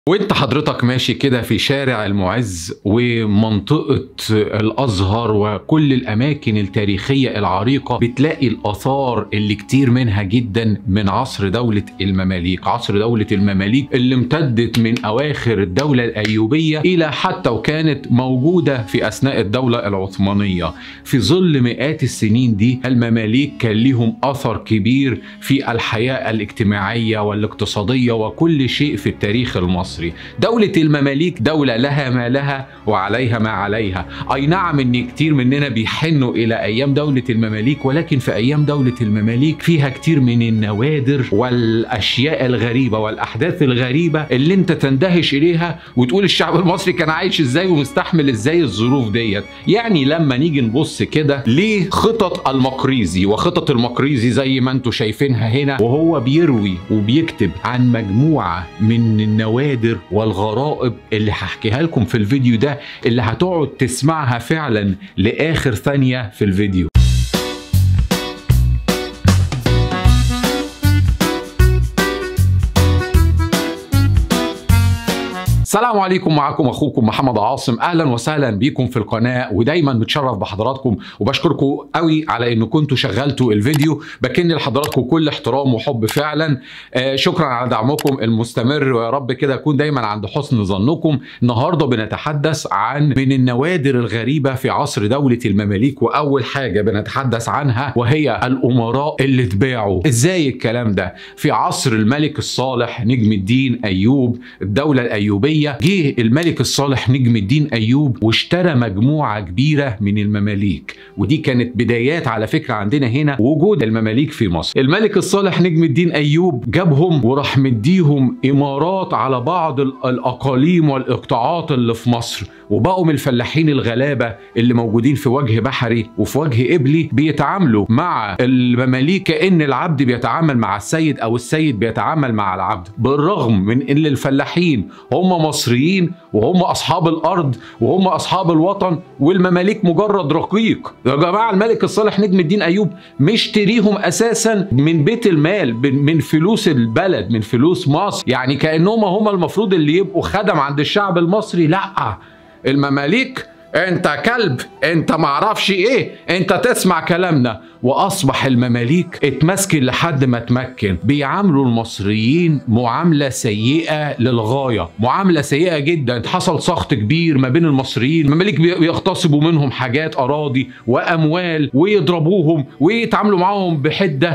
وانت حضرتك ماشي كده في شارع المعز ومنطقة الأزهر وكل الأماكن التاريخية العريقة بتلاقي الآثار اللي كتير منها جدا من عصر دولة المماليك عصر دولة المماليك اللي امتدت من أواخر الدولة الأيوبية إلى حتى وكانت موجودة في أثناء الدولة العثمانية في ظل مئات السنين دي المماليك كان ليهم أثر كبير في الحياة الاجتماعية والاقتصادية وكل شيء في التاريخ المصري المصري دولة المماليك دولة لها ما لها وعليها ما عليها أي نعم أن كتير مننا بيحنوا إلى أيام دولة المماليك ولكن في أيام دولة المماليك فيها كتير من النوادر والأشياء الغريبة والأحداث الغريبة اللي أنت تندهش إليها وتقول الشعب المصري كان عايش إزاي ومستحمل إزاي الظروف ديت يعني لما نيجي نبص كده لخطط المقريزي وخطط المقريزي زي ما انتم شايفينها هنا وهو بيروي وبيكتب عن مجموعة من النوادر والغرائب اللي هحكيها لكم في الفيديو ده اللي هتقعد تسمعها فعلا لآخر ثانية في الفيديو السلام عليكم معكم اخوكم محمد عاصم اهلا وسهلا بيكم في القناه ودايما متشرف بحضراتكم وبشكركم قوي على ان كنتوا شغلتوا الفيديو بكن لحضراتكم كل احترام وحب فعلا آه شكرا على دعمكم المستمر ويا رب كده اكون دايما عند حسن ظنكم النهارده بنتحدث عن من النوادر الغريبه في عصر دوله المماليك واول حاجه بنتحدث عنها وهي الامراء اللي اتباعوا ازاي الكلام ده في عصر الملك الصالح نجم الدين ايوب الدوله الايوبيه جه الملك الصالح نجم الدين ايوب واشترى مجموعه كبيره من المماليك ودي كانت بدايات على فكره عندنا هنا وجود المماليك في مصر الملك الصالح نجم الدين ايوب جابهم وراح مديهم امارات على بعض الاقاليم والاقطاعات اللي في مصر وبقوا من الفلاحين الغلابه اللي موجودين في وجه بحري وفي وجه قبلي بيتعاملوا مع المماليك كان العبد بيتعامل مع السيد او السيد بيتعامل مع العبد بالرغم من ان الفلاحين هم مصريين وهم اصحاب الارض وهم اصحاب الوطن والمماليك مجرد رقيق يا جماعه الملك الصالح نجم الدين ايوب مشتريهم اساسا من بيت المال من فلوس البلد من فلوس مصر يعني كانهم هم المفروض اللي يبقوا خدم عند الشعب المصري لا المماليك انت كلب انت معرفش ايه انت تسمع كلامنا واصبح المماليك اتمسكن لحد ما تمكن بيعاملوا المصريين معامله سيئه للغايه معامله سيئه جدا حصل سخط كبير ما بين المصريين المماليك بيغتصبوا منهم حاجات اراضي واموال ويضربوهم ويتعاملوا معاهم بحده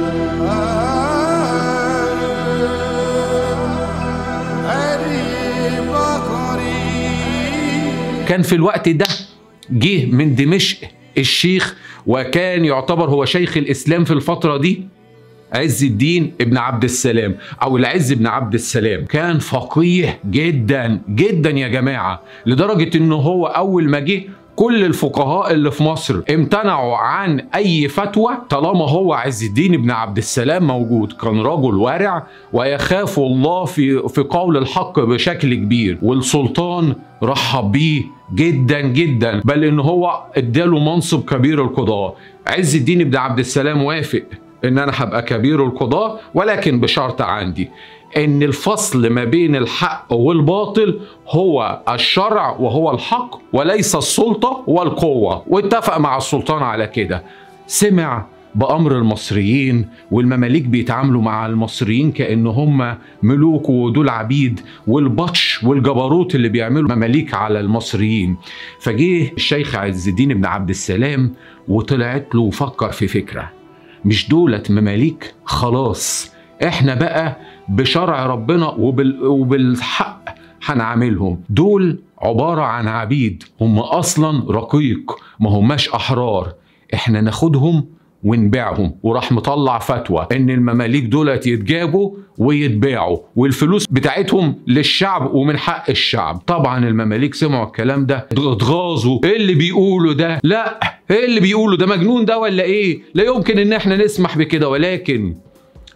كان في الوقت ده جه من دمشق الشيخ وكان يعتبر هو شيخ الاسلام في الفتره دي عز الدين ابن عبد السلام او العز بن عبد السلام كان فقيه جدا جدا يا جماعه لدرجه انه هو اول ما جه كل الفقهاء اللي في مصر امتنعوا عن اي فتوى طالما هو عز الدين بن عبد السلام موجود كان رجل ورع ويخاف الله في في قول الحق بشكل كبير والسلطان رحب بيه جدا جدا بل ان هو اداله منصب كبير القضاء عز الدين بن عبد السلام وافق ان انا هبقى كبير القضاء ولكن بشرط عندي ان الفصل ما بين الحق والباطل هو الشرع وهو الحق وليس السلطه والقوه واتفق مع السلطان على كده سمع بأمر المصريين والمماليك بيتعاملوا مع المصريين كأن هم ملوك ودول عبيد والبطش والجبروت اللي بيعملوا مماليك على المصريين فجه الشيخ عز الدين بن عبد السلام وطلعت له وفكر في فكرة مش دولة مماليك خلاص احنا بقى بشرع ربنا وبال وبالحق هنعاملهم دول عبارة عن عبيد هم أصلا رقيق ما هماش أحرار احنا ناخدهم ونبيعهم وراح مطلع فتوى ان المماليك دولت يتجابوا ويتباعوا والفلوس بتاعتهم للشعب ومن حق الشعب طبعا المماليك سمعوا الكلام ده اتغاظوا ايه اللي بيقولوا ده لا ايه اللي بيقولوا ده مجنون ده ولا ايه لا يمكن ان احنا نسمح بكده ولكن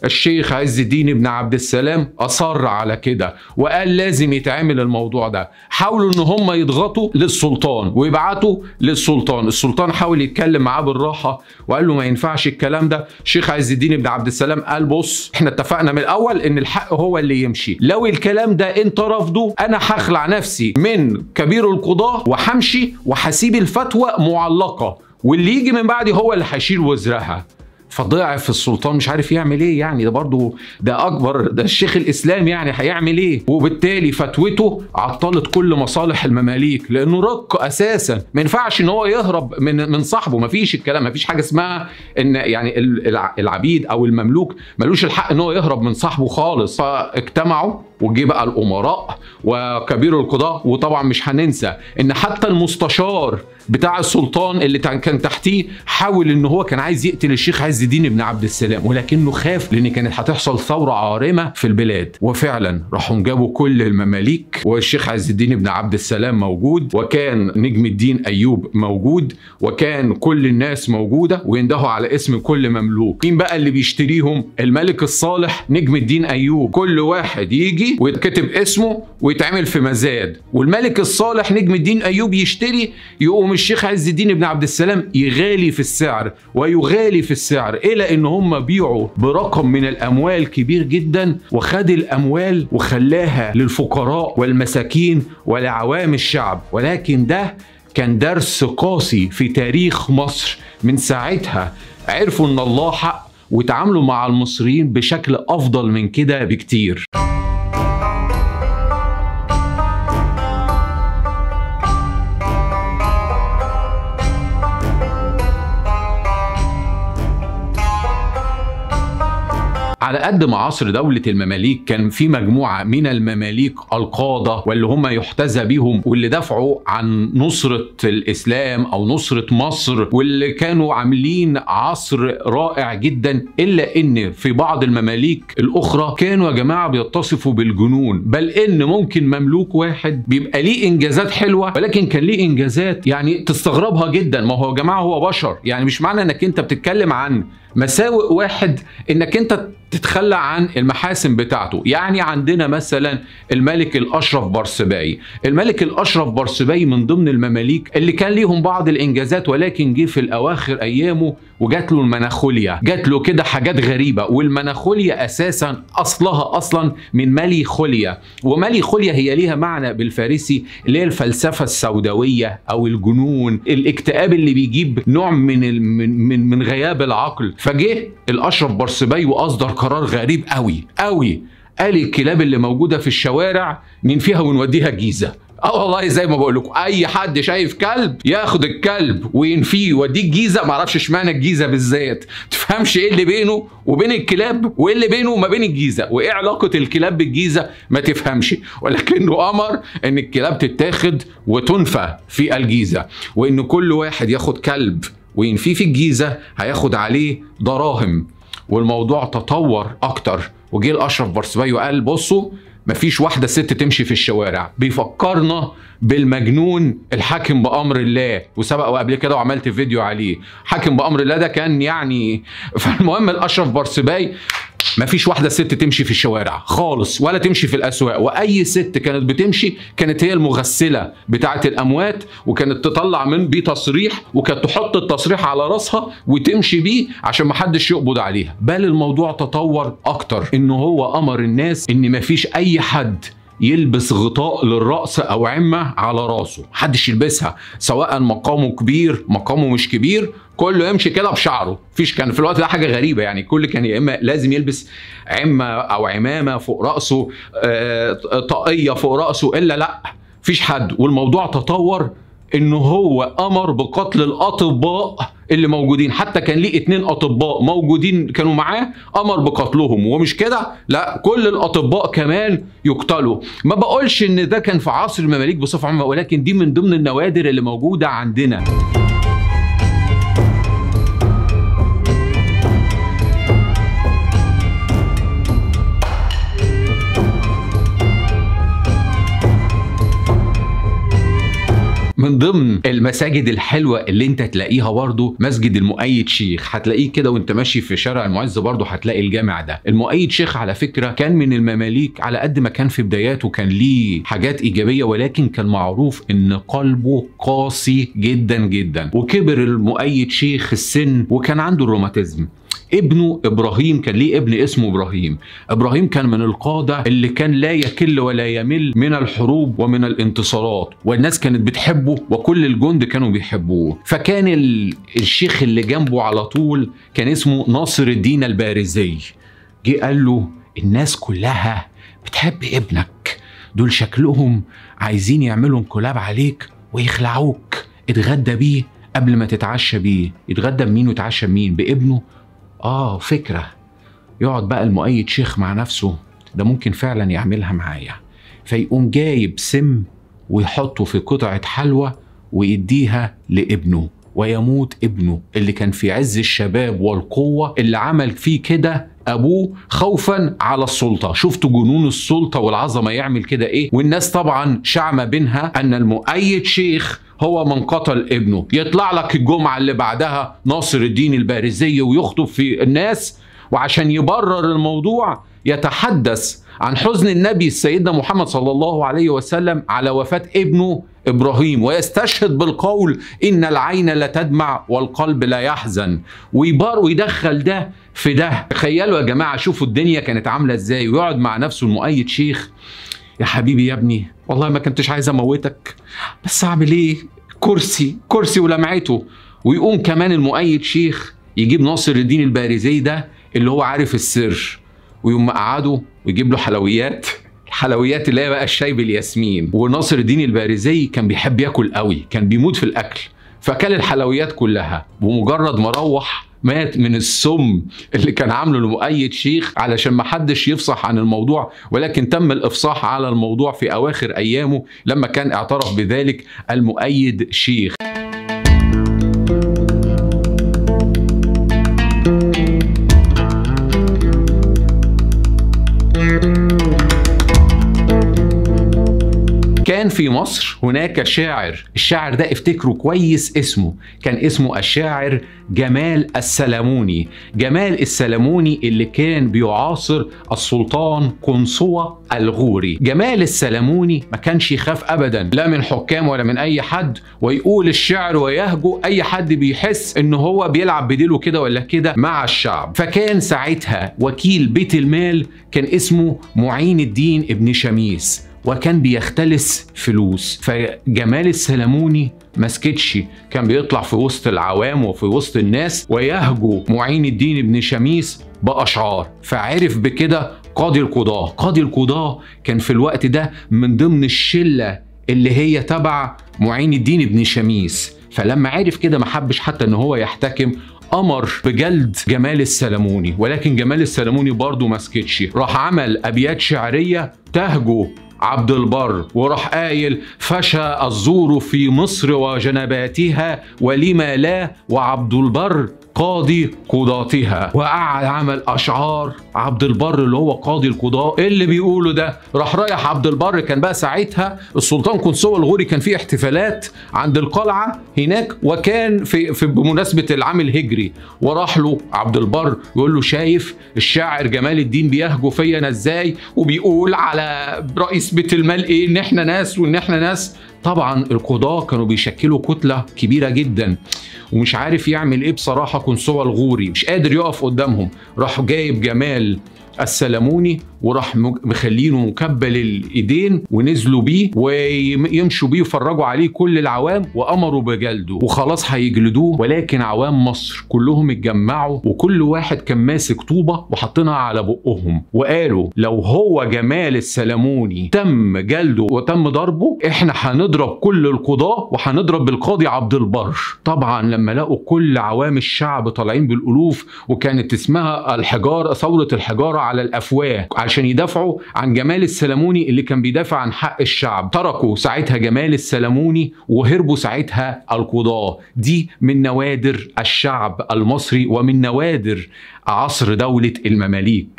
الشيخ عز الدين بن عبد السلام اصر على كده وقال لازم يتعمل الموضوع ده حاولوا ان هم يضغطوا للسلطان ويبعتوا للسلطان السلطان حاول يتكلم معاه بالراحه وقال له ما ينفعش الكلام ده الشيخ عز الدين بن عبد السلام قال بص احنا اتفقنا من الاول ان الحق هو اللي يمشي لو الكلام ده انت رافضه انا هخلع نفسي من كبير القضاه وهمشي وهسيب الفتوى معلقه واللي يجي من بعدي هو اللي هيشيل وزرها فضعف السلطان مش عارف يعمل ايه يعني ده برضه ده اكبر ده الشيخ الاسلام يعني هيعمل ايه وبالتالي فتوته عطلت كل مصالح المماليك لانه رق اساسا ما ينفعش ان هو يهرب من من صاحبه ما فيش الكلام ما فيش حاجه اسمها ان يعني العبيد او المملوك ملوش الحق ان هو يهرب من صاحبه خالص فاجتمعوا وجي بقى الامراء وكبير القضاء وطبعا مش هننسى ان حتى المستشار بتاع السلطان اللي كان تحتيه حاول ان هو كان عايز يقتل الشيخ عز الدين بن عبد السلام ولكنه خاف لان كانت هتحصل ثوره عارمه في البلاد وفعلا راحوا جابوا كل المماليك والشيخ عز الدين بن عبد السلام موجود وكان نجم الدين ايوب موجود وكان كل الناس موجوده ويندهوا على اسم كل مملوك مين بقى اللي بيشتريهم الملك الصالح نجم الدين ايوب كل واحد يجي ويتكتب اسمه ويتعمل في مزاد والملك الصالح نجم الدين ايوب يشتري يقوم الشيخ عز الدين بن عبد السلام يغالي في السعر ويغالي في السعر الى ان هم بيعوا برقم من الاموال كبير جدا وخد الاموال وخلاها للفقراء والمساكين ولعوام الشعب ولكن ده كان درس قاسي في تاريخ مصر من ساعتها عرفوا ان الله حق وتعاملوا مع المصريين بشكل افضل من كده بكتير على قد ما عصر دولة المماليك كان في مجموعة من المماليك القادة واللي هم يحتذى بهم واللي دافعوا عن نصرة الإسلام أو نصرة مصر واللي كانوا عاملين عصر رائع جدا إلا إن في بعض المماليك الأخرى كانوا يا جماعة بيتصفوا بالجنون بل إن ممكن مملوك واحد بيبقى ليه إنجازات حلوة ولكن كان ليه إنجازات يعني تستغربها جدا ما هو يا جماعة هو بشر يعني مش معنى إنك أنت بتتكلم عن مساوئ واحد انك انت تتخلى عن المحاسن بتاعته يعني عندنا مثلا الملك الاشرف بارسباي الملك الاشرف بارسباي من ضمن المماليك اللي كان ليهم بعض الانجازات ولكن جه في الاواخر ايامه وجات له المناخوليا جات له كده حاجات غريبه والمناخوليا اساسا اصلها اصلا من مالي خوليا ومالي خوليا هي ليها معنى بالفارسي اللي هي الفلسفه السوداويه او الجنون الاكتئاب اللي بيجيب نوع من من من غياب العقل فجه الاشرف بارسباي واصدر قرار غريب قوي قوي قال الكلاب اللي موجوده في الشوارع ننفيها ونوديها الجيزه اه والله زي ما بقول لكم اي حد شايف كلب ياخد الكلب وينفيه يوديه الجيزه ما اعرفش اشمعنى الجيزه بالذات تفهمش ايه اللي بينه وبين الكلاب وايه اللي بينه وما بين الجيزه وايه علاقه الكلاب بالجيزه ما تفهمش ولكنه امر ان الكلاب تتاخد وتنفى في الجيزه وان كل واحد ياخد كلب وينفيه في الجيزه هياخد عليه دراهم والموضوع تطور اكتر وجه الاشرف بارسباي وقال بصوا مفيش واحده ست تمشي في الشوارع بيفكرنا بالمجنون الحاكم بامر الله وسبق وقبل كده وعملت فيديو عليه حاكم بامر الله ده كان يعني فالمهم الاشرف بارسباي ما فيش واحده ست تمشي في الشوارع خالص ولا تمشي في الاسواق واي ست كانت بتمشي كانت هي المغسله بتاعه الاموات وكانت تطلع من بيه تصريح وكانت تحط التصريح على راسها وتمشي بيه عشان ما حدش يقبض عليها بل الموضوع تطور اكتر ان هو امر الناس ان ما فيش اي حد يلبس غطاء للرأس أو عمة على راسه محدش يلبسها سواء مقامه كبير مقامه مش كبير كله يمشي كده بشعره فيش كان في الوقت ده حاجه غريبه يعني كل كان يا اما لازم يلبس عمه او عمامه فوق راسه آه طاقيه فوق راسه الا لا فيش حد والموضوع تطور ان هو امر بقتل الاطباء اللي موجودين حتى كان ليه اتنين اطباء موجودين كانوا معاه امر بقتلهم ومش كده لا كل الاطباء كمان يقتلوا ما بقولش ان ده كان في عصر المماليك بصفه عامه ولكن دي من ضمن النوادر اللي موجوده عندنا من ضمن المساجد الحلوه اللي انت تلاقيها برضو مسجد المؤيد شيخ هتلاقيه كده وانت ماشي في شارع المعز برضو هتلاقي الجامع ده المؤيد شيخ على فكره كان من المماليك على قد ما كان في بداياته كان ليه حاجات ايجابيه ولكن كان معروف ان قلبه قاسي جدا جدا وكبر المؤيد شيخ السن وكان عنده الروماتيزم ابنه ابراهيم كان ليه ابن اسمه ابراهيم ابراهيم كان من القاده اللي كان لا يكل ولا يمل من الحروب ومن الانتصارات والناس كانت بتحبه وكل الجند كانوا بيحبوه فكان ال- الشيخ اللي جنبه على طول كان اسمه ناصر الدين البارزي جه قال له الناس كلها بتحب ابنك دول شكلهم عايزين يعملوا انقلاب عليك ويخلعوك اتغدى بيه قبل ما تتعشى بيه يتغدى بمين ويتعشى بمين بابنه اه فكره يقعد بقى المؤيد شيخ مع نفسه ده ممكن فعلا يعملها معايا فيقوم جايب سم ويحطه في قطعه حلوى ويديها لابنه ويموت ابنه اللي كان في عز الشباب والقوه اللي عمل فيه كده ابوه خوفا على السلطه شفتوا جنون السلطه والعظمه يعمل كده ايه والناس طبعا شعمه بينها ان المؤيد شيخ هو من قتل ابنه يطلع لك الجمعه اللي بعدها ناصر الدين البارزي ويخطب في الناس وعشان يبرر الموضوع يتحدث عن حزن النبي سيدنا محمد صلى الله عليه وسلم على وفاة ابنه إبراهيم ويستشهد بالقول إن العين لا تدمع والقلب لا يحزن ويبار ويدخل ده في ده تخيلوا يا جماعة شوفوا الدنيا كانت عاملة إزاي ويقعد مع نفسه المؤيد شيخ يا حبيبي يا ابني والله ما كنتش عايز اموتك بس اعمل ايه كرسي كرسي ولمعته ويقوم كمان المؤيد شيخ يجيب ناصر الدين البارزي ده اللي هو عارف السر ويقوم مقعده ويجيب له حلويات الحلويات اللي هي بقى الشاي بالياسمين وناصر الدين البارزي كان بيحب ياكل قوي كان بيموت في الاكل فكل الحلويات كلها ومجرد ما روح مات من السم اللي كان عامله المؤيد شيخ علشان ما حدش يفصح عن الموضوع ولكن تم الافصاح على الموضوع في اواخر ايامه لما كان اعترف بذلك المؤيد شيخ كان في مصر هناك شاعر الشاعر ده افتكروا كويس اسمه كان اسمه الشاعر جمال السلموني جمال السلموني اللي كان بيعاصر السلطان قنصوة الغوري جمال السلموني ما كانش يخاف ابدا لا من حكام ولا من اي حد ويقول الشعر ويهجو اي حد بيحس ان هو بيلعب بديله كده ولا كده مع الشعب فكان ساعتها وكيل بيت المال كان اسمه معين الدين ابن شميس وكان بيختلس فلوس فجمال السلموني مسكتش كان بيطلع في وسط العوام وفي وسط الناس ويهجو معين الدين ابن شميس بأشعار فعرف بكده قاضي القضاة قاضي القضاة كان في الوقت ده من ضمن الشلة اللي هي تبع معين الدين ابن شميس فلما عرف كده ما حبش حتى ان هو يحتكم امر بجلد جمال السلموني ولكن جمال السلموني برضه ما سكتش راح عمل ابيات شعريه تهجو عبد البر وراح قايل فشى الزور في مصر وجنباتها ولما لا وعبد البر قاضي قضاتها وقعد عمل اشعار عبد البر اللي هو قاضي القضاء اللي بيقوله ده راح رايح عبد البر كان بقى ساعتها السلطان قنصوة الغوري كان في احتفالات عند القلعه هناك وكان في, في بمناسبه العام الهجري وراح له عبد البر يقول له شايف الشاعر جمال الدين بيهجو فيا انا ازاي وبيقول على رئيس بيت المال ايه ان احنا ناس وان احنا ناس طبعا القضاة كانوا بيشكلوا كتلة كبيرة جدا ومش عارف يعمل ايه بصراحة قنصوة الغوري مش قادر يقف قدامهم راح جايب جمال السلموني وراح مخلينه مكبل الايدين ونزلوا بيه ويمشوا بيه ويفرجوا عليه كل العوام وامروا بجلده وخلاص هيجلدوه ولكن عوام مصر كلهم اتجمعوا وكل واحد كان ماسك طوبه وحاطينها على بقهم وقالوا لو هو جمال السلموني تم جلده وتم ضربه احنا هنضرب كل القضاه وهنضرب بالقاضي عبد البر طبعا لما لقوا كل عوام الشعب طالعين بالالوف وكانت اسمها الحجاره ثوره الحجاره على الافواه عشان يدافعوا عن جمال السلموني اللي كان بيدافع عن حق الشعب تركوا ساعتها جمال السلموني وهربوا ساعتها القضاة دي من نوادر الشعب المصري ومن نوادر عصر دولة المماليك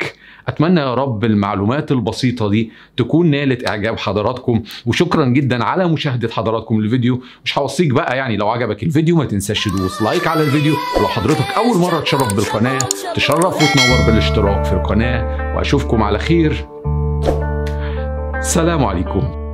اتمنى يا رب المعلومات البسيطه دي تكون نالت اعجاب حضراتكم وشكرا جدا على مشاهده حضراتكم للفيديو مش هوصيك بقى يعني لو عجبك الفيديو ما تنساش تدوس لايك على الفيديو ولو حضرتك اول مره تشرف بالقناه تشرف وتنور بالاشتراك في القناه واشوفكم على خير سلام عليكم